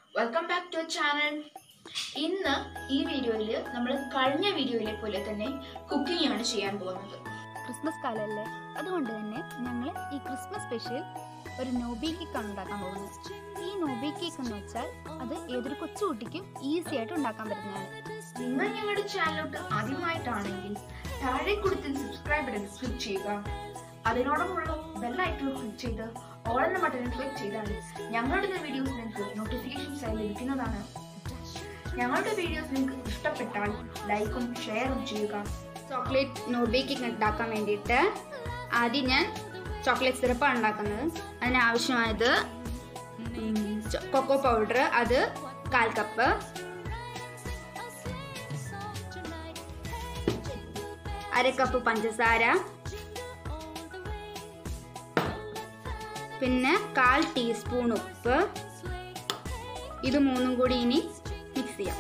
Welcome back to channel ഇന്ന് ഈ വീഡിയോയിൽ നമ്മൾ കഴിഞ്ഞ വീഡിയോയിലെ പോലെ തന്നെ കുക്കിംഗ് ആണ് ചെയ്യാൻ പോകുന്നത് ക്രിസ്മസ് കാലമല്ലേ അതുകൊണ്ട് തന്നെ ഞങ്ങൾ ഈ ക്രിസ്മസ് സ്പെഷ്യൽ ഒരു നോബി കേക്ക് ഉണ്ടാക്കാൻ പോകുന്നത് ഈ നോബി കേക്ക് എന്ന് വെച്ചാൽ അത് ഏതൊരു കൊച്ചുകുട്ടിക്കും ഈസി ആയിട്ട് ഉണ്ടാക്കാൻ പറ്റുന്നതാണ് നിങ്ങൾ ഞങ്ങളുടെ ചാനലോട്ട് ആദ്യമായിട്ടാണെങ്കിൽ താഴെ കൊടുത്ത് സബ്സ്ക്രൈബ് ബട്ടൺ ക്ലിക്ക് ചെയ്യുക അതിനോടൊപ്പമുള്ള ബെല്ലൈക്കൺ ക്ലിക്ക് ചെയ്ത് ഓൾ എന്ന ബട്ടൺ ക്ലിക്ക് ചെയ്താൽ ഞങ്ങളുടെ വീഡിയോസ് നിങ്ങൾക്ക് നോട്ടിഫിക്കേഷൻസ് ആയി ലഭിക്കുന്നതാണ് ഞങ്ങളുടെ വീഡിയോസ് നിങ്ങൾക്ക് ഇഷ്ടപ്പെട്ടാൽ ലൈക്കും ഷെയറും ചെയ്യുക ചോക്ലേറ്റ് നോബി കേക്ക് ഉണ്ടാക്കാൻ വേണ്ടിയിട്ട് ആദ്യം ഞാൻ ചോക്ലേറ്റ് സിറപ്പാണ് ഉണ്ടാക്കുന്നത് അതിനാവശ്യമായത് കൊക്കോ പൗഡർ അത് കാൽ കപ്പ് അര കപ്പ് പഞ്ചസാര പിന്നെ കാൽ ടീസ്പൂൺ ഉപ്പ് ഇത് മൂന്നും കൂടി ഇനി മിക്സ് ചെയ്യാം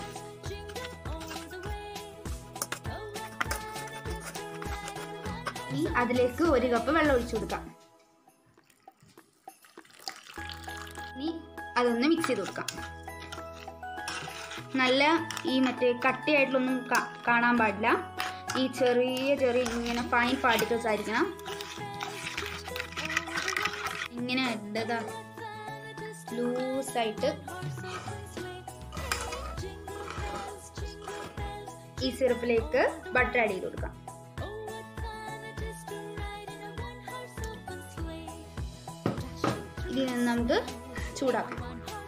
ഇനി അതിലേക്ക് ഒരു കപ്പ് വെള്ളം ഒഴിച്ചു കൊടുക്കാം ഇനി അതൊന്ന് മിക്സ് ചെയ്ത് കൊടുക്കാം നല്ല ഈ മറ്റേ കട്ടിയായിട്ടുള്ളൊന്നും കാ- കാണാൻ പാടില്ല ഈ ചെറിയ ചെറിയ ഇങ്ങനെ ഫൈൻ പാർട്ടിക്കിൾസ് ആയിരിക്കണം ഇങ്ങനെ ഇടതാ ലൂസായിട്ട് ഈ സിറപ്പിലേക്ക് ബട്ടർ ആഡ് ചെയ്ത് കൊടുക്കാം ഇതിൽ നിന്ന് നമുക്ക് ചൂടാക്കാം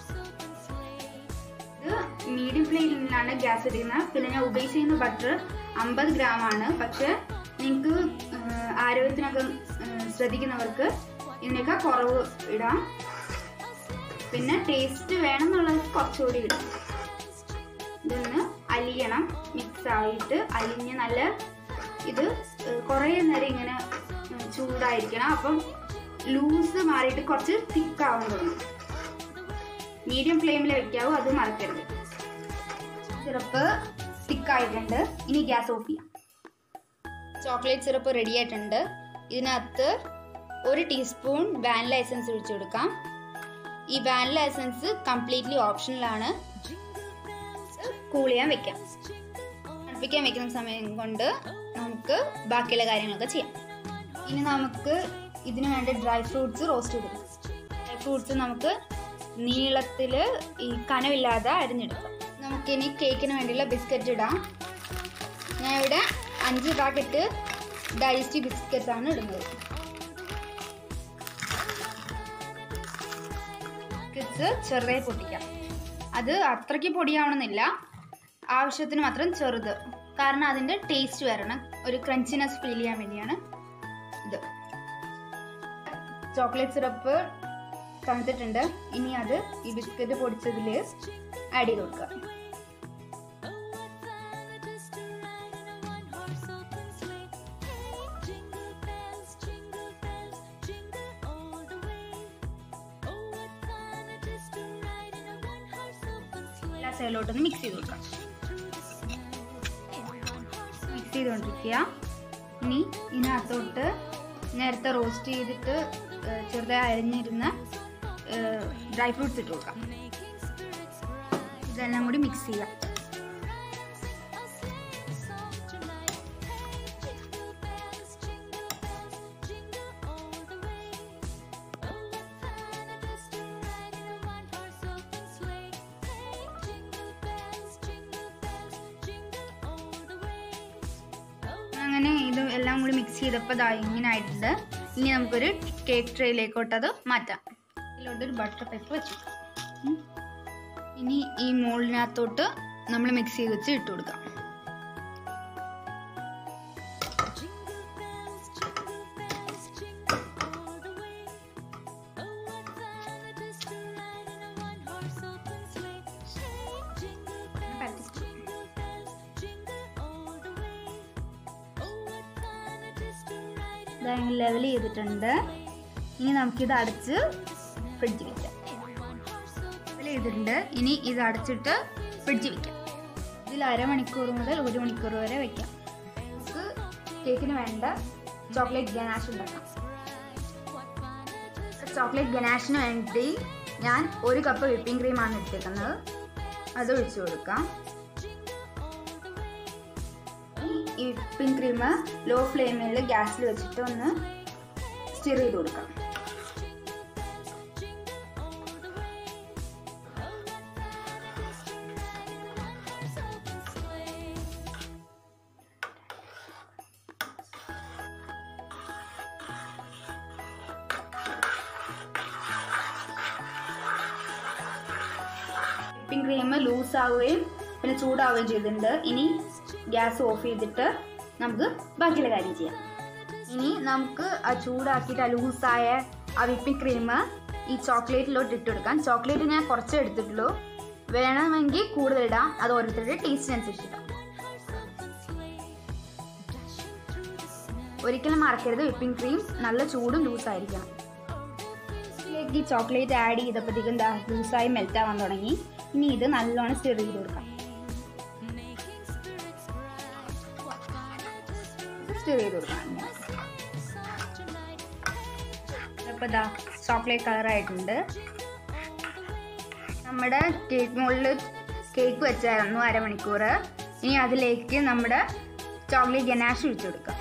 ഇത് മീഡിയം ഫ്ലെയിമിലാണ് ഗ്യാസ് ഇടുന്നത് പിന്നെ ഞാൻ ഉപയോഗിച്ചിരുന്ന ബട്ടർ അമ്പത് ഗ്രാം ആണ് പക്ഷെ നിങ്ങൾക്ക് ആരോഗ്യത്തിനൊക്കെ ഏഹ്, ശ്രദ്ധിക്കുന്നവർക്ക് ഇതിനൊക്കെ കുറവ് ഇടാം പിന്നെ ടേസ്റ്റ് വേണമെന്നുള്ളത് കുറച്ചുകൂടി ഇടാം ഇതൊന്ന് അലിയണം മിക്സ് ആയിട്ട് അലിഞ്ഞ് നല്ല ഇത് ഏഹ്, കുറേ നേരം ഇങ്ങനെ ഉം, ചൂടായിരിക്കണം അപ്പം ലൂസ് മാറിയിട്ട് കുറച്ച് തിക്കാവാൻ തുടങ്ങും മീഡിയം ഫ്ലെയിമിൽ വെക്കാവൂ അത് മറക്കരുത് സിറപ്പ് തിക്കായിട്ടുണ്ട് ഇനി ഗ്യാസ് ഓഫ് ചെയ്യാം ചോക്ലേറ്റ് സിറപ്പ് റെഡി ആയിട്ടുണ്ട് ഇതിനകത്ത് ഒരു ടീസ്പൂൺ വാനില എസൻസ് ഒഴിച്ചു കൊടുക്കാം ഈ വാനില എസൻസ് കംപ്ലീറ്റ്ലി ഓപ്ഷണലാണ് കൂൾ ചെയ്യാൻ വെക്കാം തണുപ്പിക്കാൻ വെക്കുന്ന സമയം കൊണ്ട് നമുക്ക് ബാക്കിയുള്ള കാര്യങ്ങളൊക്കെ ചെയ്യാം ഇനി നമുക്ക് ഇതിനു വേണ്ട ഡ്രൈ ഫ്രൂട്ട്സ് റോസ്റ്റ് ചെയ്തെടുക്കാം ഡ്രൈ ഫ്രൂട്ട്സ് നമുക്ക് നീളത്തിൽ ഈ കനവില്ലാതെ അരിഞ്ഞെടുക്കാം നമുക്കിനി കേക്കിന് വേണ്ടിയുള്ള ബിസ്ക്കറ്റ് ഇടാം ഞാൻ ഇവിടെ അഞ്ച് പാക്കറ്റ് ഡൈസ്റ്റി ബിസ്ക്കറ്റ് ആണ് ഇടുന്നത് ബിസ്ക്കറ്റ്സ് ചെറുതായി പൊട്ടിക്കാം അത് അത്രയ്ക്ക് പൊടിയാവണമെന്നില്ല ആവശ്യത്തിന് മാത്രം ചെറുത് കാരണം അതിൻ്റെ ടേസ്റ്റ് വരണം ഒരു ക്രഞ്ചിനെസ് ഫീൽ ചെയ്യാൻ വേണ്ടിയാണ് ഇത് ചോക്ലേറ്റ് സിറപ്പ് തണുത്തിട്ടുണ്ട് ഇനി അത് ഈ ബിസ്ക്കറ്റ് പൊടിച്ചതിൽ ആഡ് ചെയ്ത് കൊടുക്കുക എല്ലാ സൈഡിലോട്ടൊന്ന് മിക്സ് ചെയ്ത് കൊടുക്കാം മിക്സ് ചെയ്തുകൊണ്ടിരിക്കുക ഇനി ഇതിനകത്തോട്ട് നേരത്തെ റോസ്റ്റ് ചെയ്തിട്ട് ഏഹ്, ചെറുതായി അരിഞ്ഞിരുന്ന ഡ്രൈ ഫ്രൂട്ട്സ് ഇട്ട് കൊടുക്കാം ഇതെല്ലാം കൂടി മിക്സ് ചെയ്യാം അങ്ങനെ ഇത് എല്ലാം കൂടി മിക്സ് ചെയ്തപ്പോൾ ദാ ഇങ്ങനെ ആയിട്ടുണ്ട് ഇനി നമുക്കൊരു കേക്ക് ട്രേയിലേക്കോട്ട് അത് മാറ്റാം ഇതിലോട്ടൊരു ബട്ടർ പേപ്പർ വെച്ചു ഉം. ഇനി ഈ മോളിനകത്തോട്ട് നമ്മൾ മിക്സ് ചെയ്ത് വെച്ച് ഇട്ട് കൊടുക്കാം ലെവൽ ചെയ്തിട്ടുണ്ട് ഇനി നമുക്കിത് അടച്ച് ഫ്രിഡ്ജിൽ വെക്കാം ലെവൽ ചെയ്തിട്ടുണ്ട് ഇനി ഇത് അടച്ചിട്ട് ഫ്രിഡ്ജിൽ വെക്കാം ഇതിൽ അരമണിക്കൂർ മുതൽ ഒരു മണിക്കൂർ വരെ വെക്കാം നമുക്ക് കേക്കിന് വേണ്ട ചോക്ലേറ്റ് ഗനാഷ് ഉണ്ടാക്കാം ചോക്ലേറ്റ് ഗനാഷിന് വേണ്ടി ഞാൻ ഒരു കപ്പ് വിപ്പിംഗ് ക്രീമാണ് എടുത്തേക്കുന്നത് അത് ഒഴിച്ചു കൊടുക്കാം ഈ വിപ്പിംഗ് ക്രീം ലോ ഫ്ലെയിമിൽ ഗ്യാസിൽ വെച്ചിട്ട് ഒന്ന് സ്റ്റിർ ചെയ്ത് കൊടുക്കാം വിപ്പിംഗ് ക്രീം ലൂസ് ആവുകയും പിന്നെ ചൂടാവുകയും ചെയ്തിട്ടുണ്ട് ഇനി ഗ്യാസ് ഓഫ് ചെയ്തിട്ട് നമുക്ക് ബാക്കിയുള്ള കാര്യം ചെയ്യാം ഇനി നമുക്ക് ആ ചൂടാക്കിയിട്ട് ആ ലൂസായ ആ വിപ്പിംഗ് ക്രീം ഈ ചോക്ലേറ്റിലോട്ട് ഇട്ട് കൊടുക്കാം ചോക്ലേറ്റ് ഞാൻ കുറച്ച് എടുത്തിട്ടുള്ളൂ വേണമെങ്കിൽ കൂടുതൽ ഇടാം അത് ഓരോരുത്തരുടെ ടേസ്റ്റിനനുസരിച്ച് ഇടാം ഒരിക്കലും മറക്കരുത് വിപ്പിംഗ് ക്രീം നല്ല ചൂടും ലൂസായിരിക്കണം ഇതിലേക്ക് ഈ ചോക്ലേറ്റ് ആഡ് ചെയ്തപ്പോഴത്തേക്കും എന്താ ലൂസായി മെൽറ്റ് ആവാൻ തുടങ്ങി ഇനി ഇത് നല്ലോണം സ്റ്റിർ ചെയ്ത് കൊടുക്കാം സ്റ്റിർ ചെയ്ത് കൊടുക്കാം ഇങ്ങനെ. അപ്പോൾ ഇതാ ചോക്ലേറ്റ് കളറായിട്ടുണ്ട് നമ്മുടെ കേക്ക് മുകളിൽ കേക്ക് വെച്ചായിരുന്നു അരമണിക്കൂർ ഇനി അതിലേക്ക് നമ്മുടെ ചോക്ലേറ്റ് ഗനാഷ് ഒഴിച്ചു കൊടുക്കാം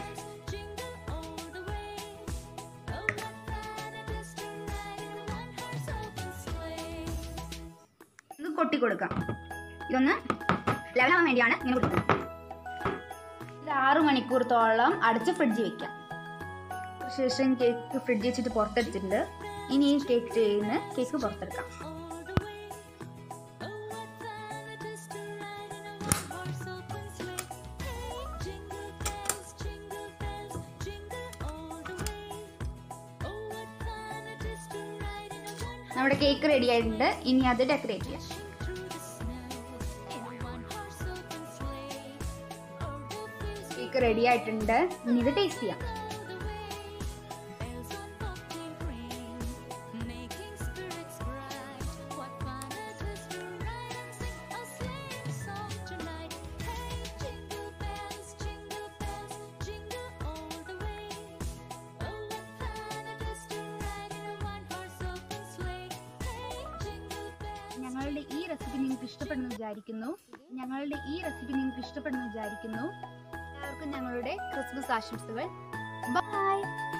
ഇത് കൊട്ടി കൊടുക്കാം ഇതൊന്ന് ലെവലാവാൻ വേണ്ടിയാണ് ഇങ്ങനെ കൊടുക്കുന്നത് ഇത് ആറ് മണിക്കൂറത്തോളം അടച്ച് ഫ്രിഡ്ജിൽ വെക്കാം ശേഷം കേക്ക് ഫ്രിഡ്ജിൽ വെച്ചിട്ട് പുറത്തെടുത്തിട്ടുണ്ട് ഇനി ഈ കേക്ക് ചെയ്യുന്ന കേക്ക് പുറത്തെടുക്കാം നമ്മുടെ കേക്ക് റെഡി ആയിട്ടുണ്ട് ഇനി അത് ഡെക്കറേറ്റ് ചെയ്യാം കേക്ക് റെഡി ആയിട്ടുണ്ട് ഇനി ഇത് ടേസ്റ്റ് ചെയ്യാം ഞങ്ങളുടെ ഈ റെസിപ്പി നിങ്ങൾക്ക് ഇഷ്ടപ്പെടുന്നു വിചാരിക്കുന്നു ഞങ്ങളുടെ ഈ റെസിപ്പി നിങ്ങൾക്ക് ഇഷ്ടപ്പെടുന്നു വിചാരിക്കുന്നു എല്ലാവർക്കും ഞങ്ങളുടെ ക്രിസ്മസ് ആശംസകൾ ബൈ